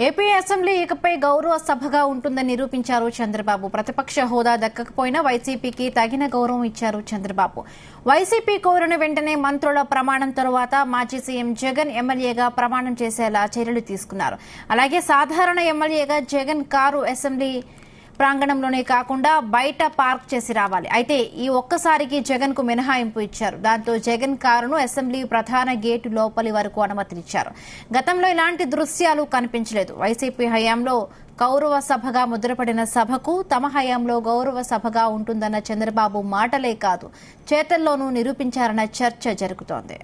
AP assembly ఇకపై గౌరవ సభగా ఉంటుందని నిరూపించారు చంద్రబాబు ప్రతిపక్ష హోదా దక్కకపోయినా వైసీపీకి తగిన గౌరవం ఇచ్చారు చంద్రబాబు వైసీపీ కోరిన వెంటనే మంత్రుల ప్రమాణం తరువాత మాజీ సీఎం జగన్ ఎమ్మెల్యేగా ప్రమాణం చేసేలా చర్యలు తీసుకున్నారు అలాగే సాధారణ ఎమ్మెల్యేగా జగన్ కారు అసెంబ్లీ ప్రాంగణంలోనే కాకుండా బయట పార్క్ చేసి రావాలి అయితే ఈ ఒక్కసారికి జగన్ కు మినహాయింపు ఇచ్చారు దాంతో జగన్ కారును అసెంబ్లీ ప్రధాన గేటు లోపలి వరకు అనుమతినిచ్చారు గతంలో ఇలాంటి దృశ్యాలు కనిపించలేదు వైసీపీ హయాంలో గౌరవ సభగా ముద్రపడిన సభకు తమ హయాంలో గౌరవ సభగా ఉంటుందన్న చంద్రబాబు మాటలే కాదు చేతల్లోనూ నిరూపించారన్న చర్చ జరుగుతోంది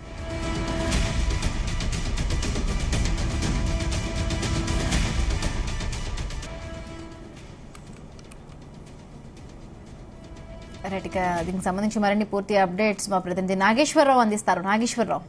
రైట్ ఇక దీనికి సంబంధించి మరిన్ని పూర్తి అప్డేట్స్ మా ప్రతినిధి నాగేశ్వరరావు అందిస్తారు నాగేశ్వరరావు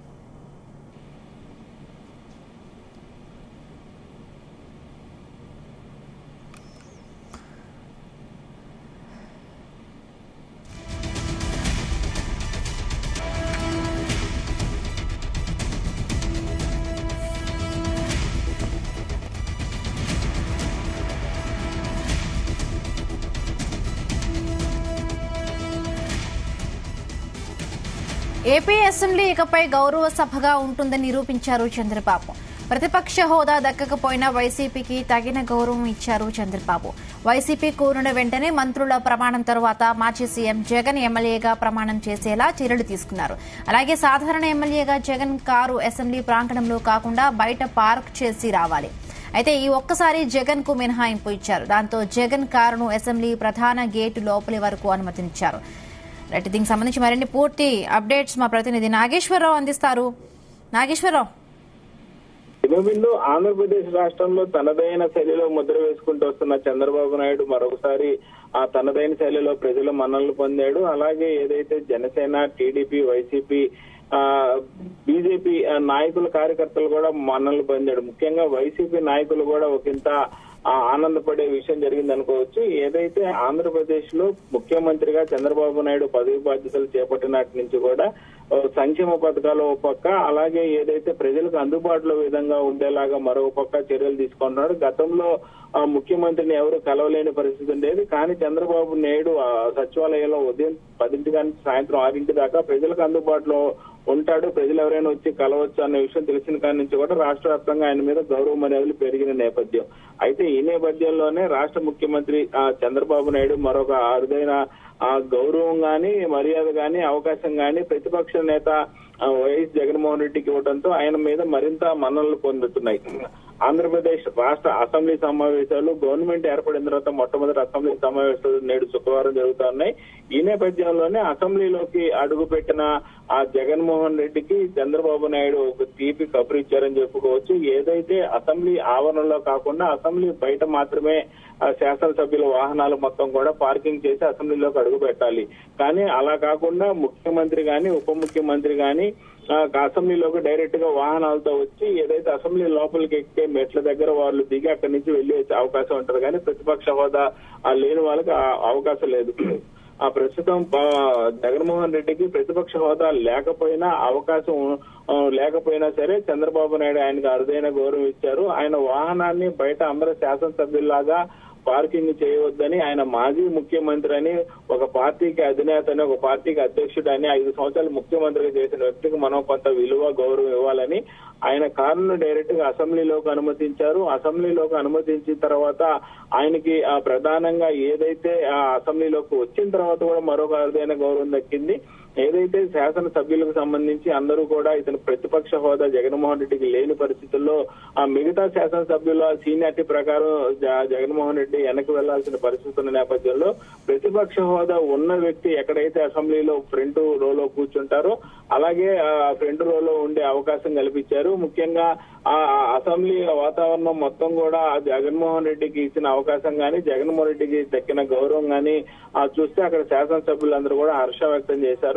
ఏపీ అసెంబ్లీ ఇకపై గౌరవ సభగా ఉంటుందని నిరూపించారు చంద్రబాబు ప్రతిపక్ష హోదా దక్కకపోయినా వైసీపీకి తగిన గౌరవం ఇచ్చారు చంద్రబాబు వైసీపీ కోరిన వెంటనే మంత్రుల ప్రమాణం తరువాత మాజీ సీఎం జగన్ ఎమ్మెల్యేగా ప్రమాణం చేసేలా చర్యలు తీసుకున్నారు అలాగే సాధారణ ఎమ్మెల్యేగా జగన్ కారు అసెంబ్లీ ప్రాంగణంలో కాకుండా బయట పార్క్ చేసి రావాలి అయితే ఈ ఒక్కసారి జగన్ కు మినహాయింపు ఇచ్చారు దాంతో జగన్ కారును అసెంబ్లీ ప్రధాన గేటు లోపలి వరకు అనుమతినిచ్చారు రైట్ దీనికి సంబంధించి మరిన్ని పూర్తి అప్డేట్స్ మా ప్రతినిధి నాగేశ్వరరావు అందిస్తారు నాగేశ్వరరావు దినవిందు ఆంధ్రప్రదేశ్ రాష్ట్రంలో తనదైన శైలిలో ముద్ర వేసుకుంటూ వస్తున్న చంద్రబాబు నాయుడు మరొకసారి ఆ తనదైన శైలిలో ప్రజల మన్ననలు పొందాడు అలాగే ఏదైతే జనసేన టీడీపీ వైసీపీ ఆ బీజేపీ నాయకుల కార్యకర్తలు కూడా మన్ననలు పొందాడు ముఖ్యంగా వైసీపీ నాయకులు కూడా ఒకంత ఆ ఆనందపడే విషయం జరిగింది అనుకోవచ్చు ఏదైతే ఆంధ్రప్రదేశ్ లో ముఖ్యమంత్రిగా చంద్రబాబు నాయుడు పదవి బాధ్యతలు చేపట్టినటి నుంచి కూడా ఓ సంక్షేమ పథకాలు ఒక పక్క అలాగే ఏదైతే ప్రజలకు అందుబాటులో విధంగా ఉండేలాగా మరో పక్క చర్యలు తీసుకుంటున్నాడు గతంలో ఆ ముఖ్యమంత్రిని ఎవరు కలవలేని పరిస్థితి ఉండేది కానీ చంద్రబాబు నాయుడు ఆ సచివాలయంలో ఉదయం పదింటి కానీ సాయంత్రం ఆరింటి దాకా ప్రజలకు అందుబాటులో ఉంటాడు ప్రజలు ఎవరైనా వచ్చి కలవచ్చు అనే విషయం తెలిసిన కాడి నుంచి కూడా రాష్ట్ర వ్యాప్తంగా ఆయన మీద గౌరవ మర్యాదలు పెరిగిన నేపథ్యం అయితే ఈ నేపథ్యంలోనే రాష్ట్ర ముఖ్యమంత్రి ఆ చంద్రబాబు నాయుడు మరొక అరుదైన ఆ గౌరవం గాని మర్యాద గాని అవకాశం గాని ప్రతిపక్ష నేత ఆ, వైఎస్ జగన్మోహన్ రెడ్డికి ఇవ్వడంతో ఆయన మీద మరింత మన్ననలు పొందుతున్నాయి ఆంధ్రప్రదేశ్ రాష్ట్ర అసెంబ్లీ సమావేశాలు గవర్నమెంట్ ఏర్పడిన తర్వాత మొట్టమొదటి అసెంబ్లీ సమావేశాలు నేడు శుక్రవారం జరుగుతున్నాయి ఈ నేపథ్యంలోనే అసెంబ్లీలోకి అడుగు పెట్టిన ఆ జగన్మోహన్ రెడ్డికి చంద్రబాబు నాయుడు ఒక తీపి కబురు ఇచ్చారని చెప్పుకోవచ్చు ఏదైతే అసెంబ్లీ ఆవరణలో కాకుండా అసెంబ్లీ బయట మాత్రమే ఆ శాసనసభ్యుల వాహనాలు మొత్తం కూడా పార్కింగ్ చేసి అసెంబ్లీలోకి అడుగు పెట్టాలి కానీ అలా కాకుండా ముఖ్యమంత్రి గాని ఉప ముఖ్యమంత్రి గాని ఆ, అసెంబ్లీలోకి డైరెక్ట్ గా వాహనాలతో వచ్చి ఏదైతే అసెంబ్లీ లోపలికి ఎక్కే మెట్ల దగ్గర వాళ్ళు దిగి అక్కడి నుంచి వెళ్లి వచ్చే అవకాశం ఉంటది కానీ ప్రతిపక్ష హోదా ఆ లేని వాళ్ళకి ఆ అవకాశం లేదు ఆ ప్రస్తుతం ఆ, జగన్మోహన్ రెడ్డికి ప్రతిపక్ష హోదా లేకపోయినా అవకాశం ఆ, లేకపోయినా సరే చంద్రబాబు నాయుడు ఆయనకు అరుదైన గౌరవం ఇచ్చారు ఆయన వాహనాన్ని బయట అందరూ శాసనసభ్యుల్లాగా పార్కింగ్ చేయవద్దని ఆయన మాజీ ముఖ్యమంత్రి అని ఒక పార్టీకి అధినేత అని ఒక పార్టీకి అధ్యక్షుడు అని ఐదు సంవత్సరాలు ముఖ్యమంత్రిగా చేసిన వ్యక్తికి మనం కొంత విలువ గౌరవం ఇవ్వాలని ఆయన కారును డైరెక్ట్ గా అసెంబ్లీలోకి అనుమతించారు అసెంబ్లీలోకి అనుమతించిన తర్వాత ఆయనకి ఆ ప్రధానంగా ఏదైతే ఆ అసెంబ్లీలోకి వచ్చిన తర్వాత కూడా మరొక అరుదైన గౌరవం దక్కింది ఏదైతే శాసన సభ్యులకు సంబంధించి అందరూ కూడా ఇతను ప్రతిపక్ష హోదా జగన్మోహన్ రెడ్డికి లేని పరిస్థితుల్లో ఆ మిగతా శాసనసభ్యుల సీనియారిటీ ప్రకారం జ- జగన్మోహన్ రెడ్డి వెనక్కి వెళ్లాల్సిన పరిస్థితి ఉన్న నేపథ్యంలో ప్రతిపక్ష హోదా ఉన్న వ్యక్తి ఎక్కడైతే అసెంబ్లీలో ఫ్రంట్ రోలో కూర్చుంటారో అలాగే ఆ ఫ్రంట్ రోలో ఉండే అవకాశం కల్పించారు ముఖ్యంగా ఆ అసెంబ్లీ వాతావరణం మొత్తం కూడా ఆ జగన్మోహన్ రెడ్డికి ఇచ్చిన అవకాశం గాని జగన్మోహన్ రెడ్డికి దక్కిన గౌరవం గాని ఆ చూస్తే అక్కడ శాసనసభ్యులందరూ కూడా హర్ష వ్యక్తం చేశారు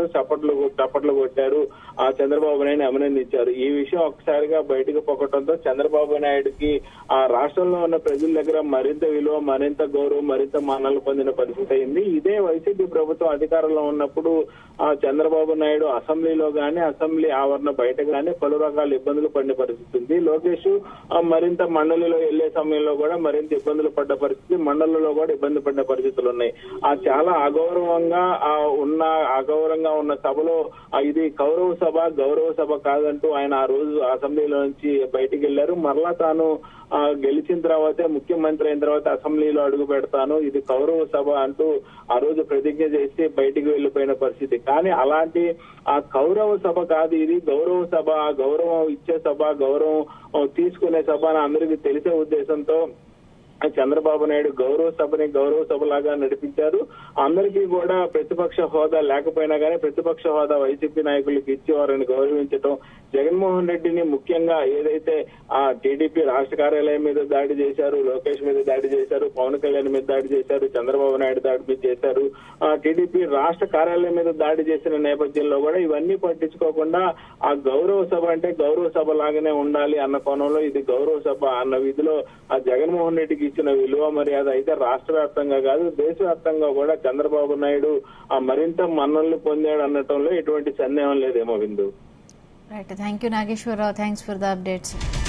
చప్పట్లు చప్పట్లు కొట్టారు ఆ చంద్రబాబు నాయుడు అభినందించారు ఈ విషయం ఒక్కసారిగా బయటకు పొక్కడంతో చంద్రబాబు నాయుడుకి ఆ రాష్ట్రంలో ఉన్న ప్రజల దగ్గర మరింత విలువ మరింత గౌరవం మరింత మానాలు పొందిన పరిస్థితి అయింది ఇదే వైసీపీ ప్రభుత్వం అధికారంలో ఉన్నప్పుడు ఆ చంద్రబాబు నాయుడు అసెంబ్లీలో గానీ అసెంబ్లీ ఆవరణ బయట గానీ పలు రకాల ఇబ్బందులు పడిన పరిస్థితి ఉంది లోకేష్ ఆ, మరింత మండలిలో వెళ్లే సమయంలో కూడా మరింత ఇబ్బందులు పడ్డ పరిస్థితి మండలిలో కూడా ఇబ్బంది పడిన పరిస్థితులు ఉన్నాయి ఆ చాలా అగౌరవంగా ఆ ఉన్న అగౌరవంగా ఉన్న సభలో ఆ, ఇది కౌరవ సభ గౌరవ సభ కాదంటూ ఆయన ఆ రోజు అసెంబ్లీలో నుంచి బయటికి వెళ్లారు మరలా తాను ఆ, గెలిచిన తర్వాతే ముఖ్యమంత్రి అయిన తర్వాత అసెంబ్లీలో అడుగు పెడతాను ఇది కౌరవ సభ అంటూ ఆ రోజు ప్రతిజ్ఞ చేసి బయటికి వెళ్లిపోయిన పరిస్థితి కానీ అలాంటి ఆ కౌరవ సభ కాదు ఇది గౌరవ సభ ఆ గౌరవం ఇచ్చే సభ గౌరవం ఆ, తీసుకునే సభ అని అందరికీ తెలిసే ఉద్దేశంతో ఆ చంద్రబాబు నాయుడు గౌరవ సభని గౌరవ సభలాగా నడిపించారు అందరికీ కూడా ప్రతిపక్ష హోదా లేకపోయినా కానీ ప్రతిపక్ష హోదా వైసీపీ నాయకులకు ఇచ్చి వారిని గౌరవించడం జగన్మోహన్ రెడ్డిని ముఖ్యంగా ఏదైతే ఆ టీడీపీ రాష్ట్ర కార్యాలయం మీద దాడి చేశారు లోకేష్ మీద దాడి చేశారు పవన్ కళ్యాణ్ మీద దాడి చేశారు చంద్రబాబు నాయుడు దాడి మీద చేశారు ఆ టీడీపీ రాష్ట్ర కార్యాలయం మీద దాడి చేసిన నేపథ్యంలో కూడా ఇవన్నీ పట్టించుకోకుండా ఆ గౌరవ సభ అంటే గౌరవ సభ లాగానే ఉండాలి అన్న కోణంలో ఇది గౌరవ సభ అన్న విధిలో ఆ జగన్మోహన్ రెడ్డికి ఇచ్చిన విలువ మర్యాద అయితే రాష్ట్ర వ్యాప్తంగా కాదు దేశవ్యాప్తంగా కూడా చంద్రబాబు నాయుడు ఆ మరింత మన్నల్ని పొందాడు అనటంలో ఎటువంటి సందేహం లేదేమో విందు right thank you Nageswara Rao thanks for the updates